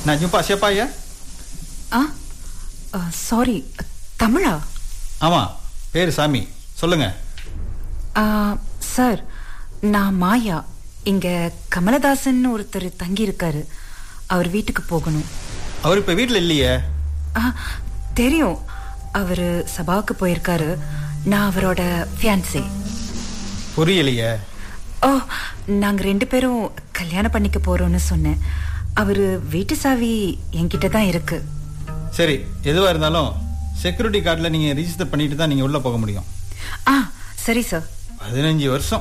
Nak jumpa siapa ya? ஆ sorry தமிழா ஆமா பேர் சாமி சொல்லுங்க ஆ, சார் நான் மாயா இங்க கமலதாசன் ஒருத்தர் தங்கி இருக்காரு அவர் வீட்டுக்கு போகணும் அவர் இப்ப வீட்ல இல்லையே ஆ, தெரியும் அவரு சபாவுக்கு போயிருக்காரு நான் அவரோட ஃபியான்சே புரியலையே ஓ நாங்க ரெண்டு பேரும் கல்யாணம் பண்ணிக்க போறோம்னு சொன்னேன் அவரு வீட்டு சாவி என்கிட்ட தான் இருக்கு சரி எதுவா இருந்தாலும் செக்யூரிட்டி கார்டில் நீங்க ரிஜிஸ்டர் பண்ணிட்டு தான் நீங்க உள்ள போக முடியும் ஆ சரி சார் பதினஞ்சு வருஷம்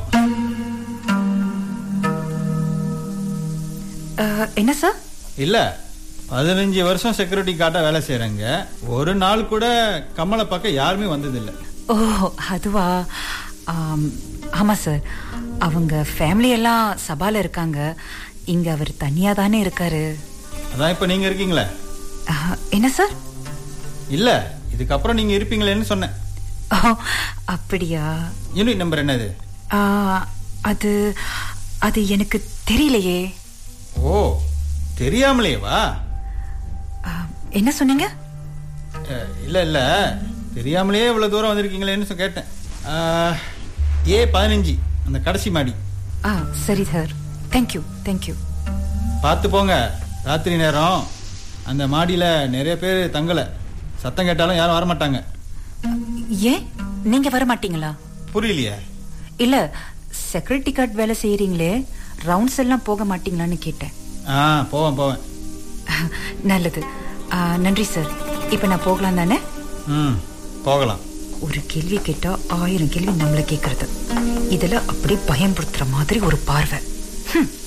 ஆ, என்ன சார் இல்ல பதினஞ்சு வருஷம் செக்யூரிட்டி கார்டா வேலை செய்யறங்க ஒரு நாள் கூட கமலை பார்க்க யாருமே வந்ததில்லை ஓ அதுவா ஆம், ஆமா சார் அவங்க ஃபேமிலி எல்லாம் சபால இருக்காங்க இங்க அவர் தனியா தானே இருக்காரு அதான் இப்ப நீங்க இருக்கீங்களே ஆ, என்ன சார் இல்ல இதுக்கப்புறம் நீங்க இருப்பீங்களேன்னு சொன்னேன் ஓ அப்படியா யூனிட் நம்பர் என்னது ஆ, அது அது எனக்கு தெரியலையே ஓ தெரியாமலேவா ஆ, என்ன சொன்னீங்க அஹ், இல்ல இல்ல தெரியாமலே இவ்வளவு தூரம் வந்திருக்கீங்களேன்னு சொ- கேட்டேன் அஹ், ஏ பதினஞ்சு அந்த கடைசி மாடி ஆ சரி சார் தேங்க்யூ தேங்க்யூ பார்த்து போங்க ராத்திரி நேரம் அந்த மாடியில நிறைய பேர் தங்கல சத்தம் கேட்டாலும் யாரும் வரமாட்டாங்க ஏன் நீங்க வர மாட்டீங்களா புரியலையே இல்ல செக்யூரிட்டி கார்டு வேலை செய்யறீங்களே ரவுண்ட்ஸ் எல்லாம் போக மாட்டீங்களான்னு கேட்டேன் ஆ போவேன் போவேன் நல்லது ஆ, நன்றி சார் இப்ப நான் போகலாம் தானே ம் போகலாம் ஒரு கேள்வி கேட்டா ஆயிரம் கேள்வி நம்மள கேக்குறது இதுல அப்படியே பயன்படுத்துற மாதிரி ஒரு பார்வை ஹம்.